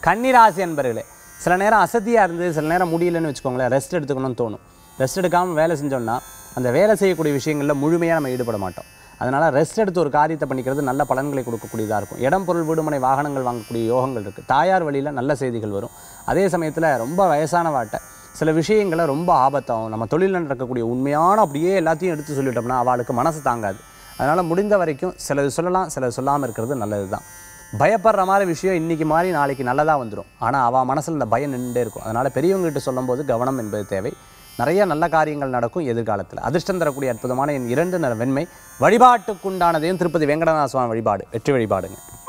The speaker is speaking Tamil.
கன்னிராசி அன்பர்களே சில நேரம் அசதியாக இருந்து சில நேரம் முடியலன்னு வச்சுக்கோங்களேன் ரெஸ்ட் எடுத்துக்கணும்னு தோணும் ரெஸ்ட் எடுக்காமல் வேலை செஞ்சோம்னா அந்த வேலை செய்யக்கூடிய விஷயங்களில் முழுமையாக நம்ம ஈடுபட மாட்டோம் அதனால் ரெஸ்ட் எடுத்து ஒரு காரியத்தை பண்ணிக்கிறது நல்ல பலன்களை கொடுக்கக்கூடியதாக இருக்கும் இடம் பொருள் வீடுமனை வாகனங்கள் வாங்கக்கூடிய யோகங்கள் இருக்குது தாயார் வழியில் நல்ல செய்திகள் வரும் அதே சமயத்தில் ரொம்ப வயசான வாட்டை சில விஷயங்களை ரொம்ப ஆபத்தாகும் நம்ம தொழிலில் நடக்கக்கூடிய உண்மையான அப்படியே எல்லாத்தையும் எடுத்து சொல்லிட்டோம்னா அவளுக்கு மனசு தாங்காது அதனால் முடிந்த வரைக்கும் சிலது சொல்லலாம் சிலது சொல்லாமல் இருக்கிறது நல்லது தான் பயப்படுற மாதிரி விஷயம் இன்றைக்கி மாதிரி நாளைக்கு நல்லதாக வந்துடும் ஆனால் அவள் மனசில் இந்த பயம் நின்றுட்டே இருக்கும் அதனால் பெரியவங்ககிட்ட சொல்லும்போது கவனம் என்பது தேவை நிறைய நல்ல காரியங்கள் நடக்கும் எதிர்காலத்தில் அதிர்ஷ்டம் தரக்கூடிய அற்புதமான என் இரண்டு நிற வெண்மை வழிபாட்டுக்குண்டானதையும் திருப்பதி வெங்கடநாத சுவாமி வழிபாடு வெற்றி வழிபாடுங்க